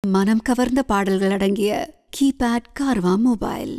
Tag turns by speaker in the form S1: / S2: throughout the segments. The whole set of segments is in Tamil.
S1: மனம் கவர்ந்த பாடல்கள் அடங்கிய கீபேட் கார்வா மொபைல்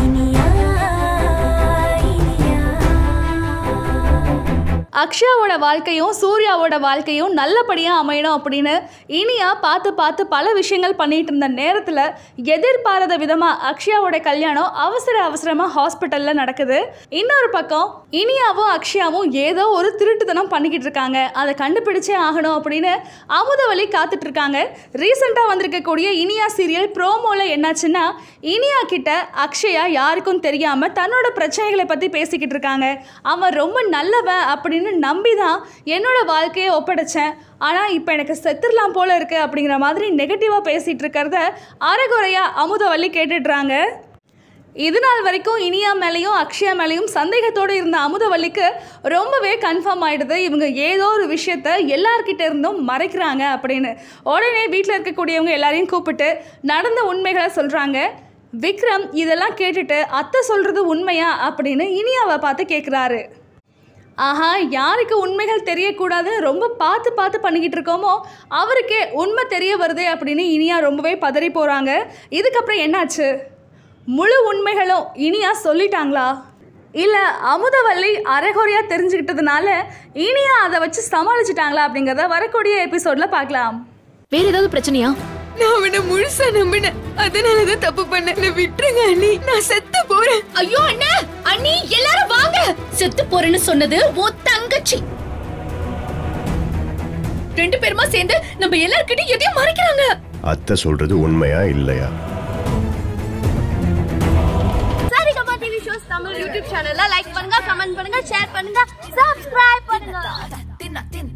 S2: அக்ஷயாவோட வாழ்க்கையும் சூர்யாவோட வாழ்க்கையும் நல்லபடியாக அமையணும் அப்படின்னு இனியா பார்த்து பார்த்து பல விஷயங்கள் பண்ணிட்டு இருந்த நேரத்தில் எதிர்பாராத விதமாக அக்ஷயாவோட கல்யாணம் அவசர அவசரமாக ஹாஸ்பிட்டலில் நடக்குது இன்னொரு பக்கம் இனியாவும் அக்ஷயாவும் ஏதோ ஒரு திருட்டுத்தனம் பண்ணிக்கிட்டு இருக்காங்க அதை கண்டுபிடிச்சே ஆகணும் அப்படின்னு அமுதவழி காத்துட்டு இருக்காங்க ரீசெண்டாக வந்திருக்கக்கூடிய இனியா சீரியல் ப்ரோமோவில் என்னாச்சுன்னா இனியா கிட்ட அக்ஷயா யாருக்கும் தெரியாமல் தன்னோட பிரச்சனைகளை பற்றி பேசிக்கிட்டு இருக்காங்க அவன் ரொம்ப நல்லவன் அப்படின்னு நம்பி தான் என்னோட வாழ்க்கையை ஒப்படைச்சேன் ஆனால் இப்போ எனக்கு செத்துடலாம் போல இருக்கு அப்படிங்கிற மாதிரி நெகட்டிவாக பேசிகிட்டு இருக்கிறத அரைகுறையாக அமுதவள்ளி கேட்டுடுறாங்க இது நாள் வரைக்கும் இனியா மேலேயும் அக்ஷயா மேலேயும் சந்தேகத்தோடு இருந்த அமுதவல்லிக்கு ரொம்பவே கன்ஃபார்ம் ஆயிடுது இவங்க ஏதோ ஒரு விஷயத்த எல்லார்கிட்ட இருந்தும் மறைக்கிறாங்க அப்படின்னு உடனே வீட்டில் இருக்கக்கூடியவங்க எல்லாரையும் கூப்பிட்டு நடந்த உண்மைகளை சொல்கிறாங்க விக்ரம் இதெல்லாம் கேட்டுட்டு அத்தை சொல்கிறது உண்மையா அப்படின்னு இனியாவை பார்த்து கேட்குறாரு ஆஹா யாருக்கு உண்மைகள் தெரியக்கூடாதுன்னு ரொம்ப பார்த்து பார்த்து பண்ணிக்கிட்டு இருக்கோமோ அவருக்கே உண்மை தெரிய வருதே அப்படின்னு இனியா ரொம்பவே பதறி போகிறாங்க இதுக்கப்புறம் என்னாச்சு முழு உண்மைகளும் இனியா சொல்லிட்டாங்களா இல்லை அமுதவல்லி அரைகுறையாக தெரிஞ்சுக்கிட்டதுனால இனியா அதை வச்சு சமாளிச்சிட்டாங்களா அப்படிங்கிறத வரக்கூடிய எபிசோடில் பார்க்கலாம்
S3: வேற ஏதாவது பிரச்சனையா
S4: நான் அவனை முழுசா நம்பினேன் அதனாலதான் தப்பு பண்ணேன் என்னை விட்டுருங்க அண்ணி நான் செத்து போறேன்
S3: ஐயோ அண்ணா அண்ணி எல்லாரும் வாங்க செத்து போறேன்னு சொன்னது உன் தங்கச்சி ரெண்டு பேருமா சேர்ந்து நம்ம எல்லார்கிட்டயும் எதையும் மறைக்கிறாங்க
S5: அத்தை சொல்றது உண்மையா இல்லையா
S6: Saregama TV shows Tamil YouTube சேனல்ல லைக் பண்ணுங்க கமெண்ட் பண்ணுங்க ஷேர் பண்ணுங்க சப்ஸ்கிரைப் பண்ணுங்க